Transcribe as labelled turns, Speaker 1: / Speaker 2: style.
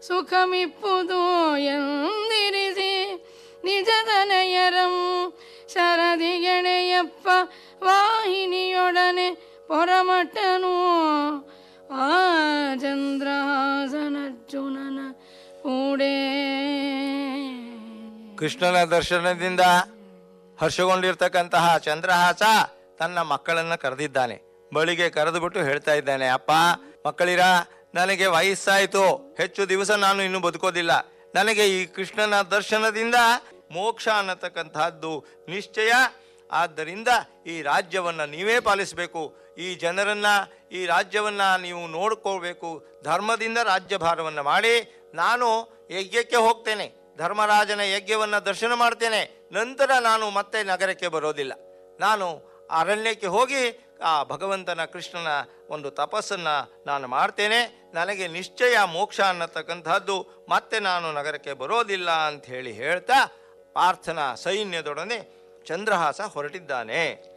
Speaker 1: ಸುಖಮಿಪ್ಪುದು ಎಂದಿರಿಸಿ ನಿಜದನೆಯರಂ ಶರದಿಗೆಣೆಯಪ್ಪ ವಾಹಿನಿಯೊಡನೆ ಪೊರಮಟ್ಟನು ಆ ಚಂದ್ರಹಾಸನರ್ಜುನನ ಕೂಡೇ
Speaker 2: ಕೃಷ್ಣನ ದರ್ಶನದಿಂದ ಹರ್ಷಗೊಂಡಿರ್ತಕ್ಕಂತಹ ಚಂದ್ರಹಾಸ ತನ್ನ ಮಕ್ಕಳನ್ನ ಕರೆದಿದ್ದಾನೆ ಬಳಿಗೆ ಕರೆದುಬಿಟ್ಟು ಹೇಳ್ತಾ ಇದ್ದಾನೆ ಅಪ್ಪ ಮಕ್ಕಳಿರ ನನಗೆ ವಯಸ್ಸಾಯಿತು ಹೆಚ್ಚು ದಿವಸ ನಾನು ಇನ್ನು ಬದುಕೋದಿಲ್ಲ ನನಗೆ ಈ ಕೃಷ್ಣನ ದರ್ಶನದಿಂದ ಮೋಕ್ಷ ಅನ್ನತಕ್ಕಂತಹದ್ದು ನಿಶ್ಚಯ ಆದ್ದರಿಂದ ಈ ರಾಜ್ಯವನ್ನ ನೀವೇ ಪಾಲಿಸಬೇಕು ಈ ಜನರನ್ನ ಈ ರಾಜ್ಯವನ್ನ ನೀವು ನೋಡ್ಕೋಬೇಕು ಧರ್ಮದಿಂದ ರಾಜ್ಯಭಾರವನ್ನು ಮಾಡಿ ನಾನು ಯಜ್ಞಕ್ಕೆ ಹೋಗ್ತೇನೆ ಧರ್ಮರಾಜನ ಯಜ್ಞವನ್ನು ದರ್ಶನ ಮಾಡ್ತೇನೆ ನಂತರ ನಾನು ಮತ್ತೆ ನಗರಕ್ಕೆ ಬರೋದಿಲ್ಲ ನಾನು ಅರಣ್ಯಕ್ಕೆ ಹೋಗಿ ಆ ಭಗವಂತನ ಕೃಷ್ಣನ ಒಂದು ತಪಸ್ಸನ್ನು ನಾನು ಮಾಡ್ತೇನೆ ನನಗೆ ನಿಶ್ಚಯ ಮೋಕ್ಷ ಅನ್ನತಕ್ಕಂಥದ್ದು ಮತ್ತೆ ನಾನು ನಗರಕ್ಕೆ ಬರೋದಿಲ್ಲ ಅಂತ ಹೇಳಿ ಹೇಳ್ತಾ ಪಾರ್ಥನ ಸೈನ್ಯದೊಡನೆ ಚಂದ್ರಹಾಸ ಹೊರಟಿದ್ದಾನೆ